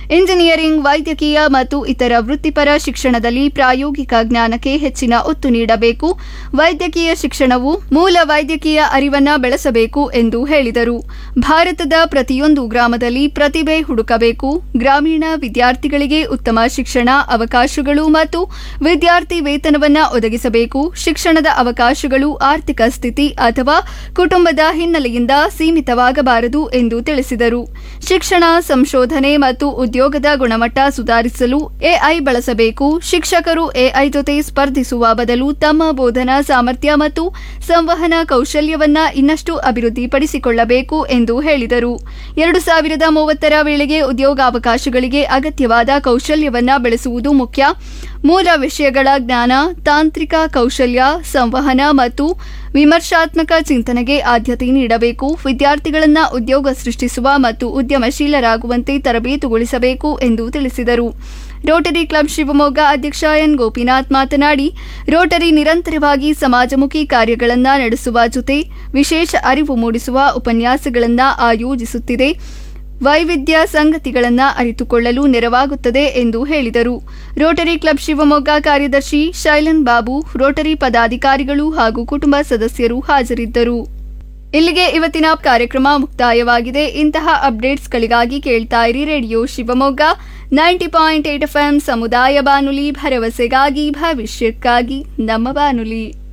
engineering ವೈದ್ಯಕೀಯ ಮತ್ತು ಇತರ ವೃತ್ತಿಪರ ಶಿಕ್ಷಣದಲ್ಲಿ ಪ್ರಾಯೋಗಿಕ ಜ್ಞಾನಕ್ಕೆ ಹೆಚ್ಚಿನ ಒತ್ತು ನೀಡಬೇಕು ವೈದ್ಯಕೀಯ ಶಿಕ್ಷಣವು ಮೂಲ ವೈದ್ಯಕೀಯ ಅರಿವನ್ನ ಬೆಳೆಸಬೇಕು ಎಂದು ಹೇಳಿದರು ಭಾರತದ ಪ್ರತಿಯೊಂದು ಗ್ರಾಮದಲ್ಲಿ ಪ್ರತಿಭೆ ಹುಡುಕಬೇಕು ಗ್ರಾಮೀಣ ವಿದ್ಯಾರ್ಥಿಗಳಿಗೆ ಉತ್ತಮ ಶಿಕ್ಷಣ ಅವಕಾಶಗಳು ಮತ್ತು ವಿದ್ಯಾರ್ಥಿ ವೇತನವನ್ನ ಒದಗಿಸಬೇಕು ಶಿಕ್ಷಣದ ಅವಕಾಶಗಳು ಆರ್ಥಿಕ ಸ್ಥಿತಿ ಅಥವಾ ಕುಟುಂಬದ ಹಿನ್ನೆಲೆಯಿಂದ ಸೀಮಿತವಾಗಬಾರದು ಎಂದು ತಿಳಿಸಿದರು ಶಿಕ್ಷಣ ಸಂಶೋಧನೆ ಮತ್ತು ಉದ್ಯೋಗದ ಗುಣಮಟ್ಟ ಸುಧಾರಿಸಲು ಎಐ ಬಳಸಬೇಕು ಶಿಕ್ಷಕರು ಎಐ ಜೊತೆ ಸ್ಪರ್ಧಿಸುವ ಬದಲು ತಮ್ಮ ಬೋಧನಾ ಸಾಮರ್ಥ್ಯ ಮತ್ತು ಸಂವಹನ ಕೌಶಲ್ಯವನ್ನ ಇನ್ನಷ್ಟು ಅಭಿವೃದ್ಧಿಪಡಿಸಿಕೊಳ್ಳಬೇಕು ಎಂದು ಹೇಳಿದರು ಎರಡು ಸಾವಿರದ ಮೂವತ್ತರ ವೇಳೆಗೆ ಉದ್ಯೋಗಾವಕಾಶಗಳಿಗೆ ಅಗತ್ಯವಾದ ಕೌಶಲ್ಯವನ್ನ ಬೆಳೆಸುವುದು ಮುಖ್ಯ ಮೂಲ ವಿಷಯಗಳ ಜ್ಞಾನ ತಾಂತ್ರಿಕ ಕೌಶಲ್ಯ ಸಂವಹನ ಮತ್ತು ವಿಮರ್ಶಾತ್ಮಕ ಚಿಂತನೆಗೆ ಆದ್ಯತೆ ನೀಡಬೇಕು ವಿದ್ಯಾರ್ಥಿಗಳನ್ನ ಉದ್ಯೋಗ ಸೃಷ್ಟಿಸುವ ಮತ್ತು ಉದ್ಯಮಶೀಲರಾಗುವಂತೆ ತರಬೇತುಗೊಳಿಸಬೇಕು ಎಂದು ತಿಳಿಸಿದರು ರೋಟರಿ ಕ್ಲಬ್ ಶಿವಮೊಗ್ಗ ಅಧ್ಯಕ್ಷ ಎನ್ ಗೋಪಿನಾಥ್ ಮಾತನಾಡಿ ರೋಟರಿ ನಿರಂತರವಾಗಿ ಸಮಾಜಮುಖಿ ಕಾರ್ಯಗಳನ್ನು ನಡೆಸುವ ಜೊತೆ ವಿಶೇಷ ಅರಿವು ಮೂಡಿಸುವ ಉಪನ್ಯಾಸಗಳನ್ನು ಆಯೋಜಿಸುತ್ತಿದೆ ವೈವಿಧ್ಯ ಸಂಗತಿಗಳನ್ನು ಅರಿತುಕೊಳ್ಳಲು ನೆರವಾಗುತ್ತದೆ ಎಂದು ಹೇಳಿದರು ರೋಟರಿ ಕ್ಲಬ್ ಶಿವಮೊಗ್ಗ ಕಾರ್ಯದರ್ಶಿ ಶೈಲನ್ ಬಾಬು ರೋಟರಿ ಪದಾಧಿಕಾರಿಗಳು ಹಾಗೂ ಕುಟುಂಬ ಸದಸ್ಯರು ಹಾಜರಿದ್ದರು ಇಲ್ಲಿಗೆ ಇವತ್ತಿನ ಕಾರ್ಯಕ್ರಮ ಮುಕ್ತಾಯವಾಗಿದೆ ಇಂತಹ ಅಪ್ಡೇಟ್ಸ್ಗಳಿಗಾಗಿ ಕೇಳ್ತಾ ಇರಿ radio Shivamogga ninety point eight F ಸಮುದಾಯ ಬಾನುಲಿ ಭರವಸೆಗಾಗಿ ಭವಿಷ್ಯಕ್ಕಾಗಿ ನಮ್ಮ ಬಾನುಲಿ